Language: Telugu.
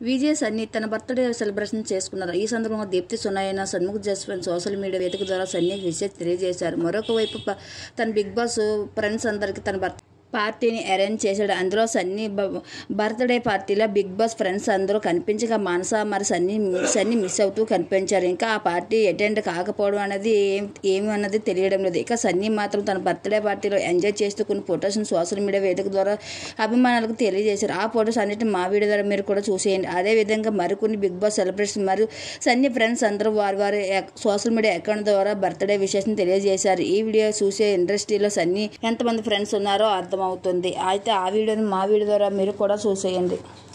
విజయ్ సన్నీ తన బర్త్డే సెలబ్రేషన్ చేసుకున్నారు ఈ సందర్భంగా దీప్తి సునాయన సన్ముఖ్ జస్వంత్ సోషల్ మీడియా వేదిక ద్వారా సన్నీకి విషయం తెలియజేశారు మరొక వైపు ప- తన బిగ్ బాస్ ఫ్రెండ్స్ అందరికీ తన భర్త పార్టీని అరేంజ్ చేశాడు అందులో సన్నీ బ- బర్త్డే పార్టీలో బిగ్ బాస్ ఫ్రెండ్స్ అందరూ కనిపించగా మానస మరి సన్నీ సన్నీ మిస్ అవుతూ కనిపించారు ఇంకా ఆ పార్టీ అటెండ్ కాకపోవడం అనేది ఏం ఏమి అన్నది తెలియడం లేదు ఇక సన్నీ మాత్రం తన బర్త్డే పార్టీలో ఎంజాయ్ చేస్తూ కొన్ని ఫొటోస్ని సోషల్ మీడియా వేదిక ద్వారా అభిమానులకు తెలియజేశారు ఆ ఫొటోస్ అన్నిటిని మా వీడియో ద్వారా మీరు కూడా చూసేయండి అదేవిధంగా మరికొన్ని బిగ్ బాస్ సెలబ్రేషన్ మరియు సన్నీ ఫ్రెండ్స్ అందరూ వారి వారి అక్- సోషల్ మీడియా అకౌంట్ ద్వారా బర్త్డే విషయం తెలియజేశారు ఈ వీడియో చూసే ఇండస్ట్రీలో సన్నీ ఎంతమంది ఫ్రెండ్స్ ఉన్నారో అర్థమవుతుంది అయితే ఆ వీడియోని మా వీడియో ద్వారా మీరు కూడా చూసేయండి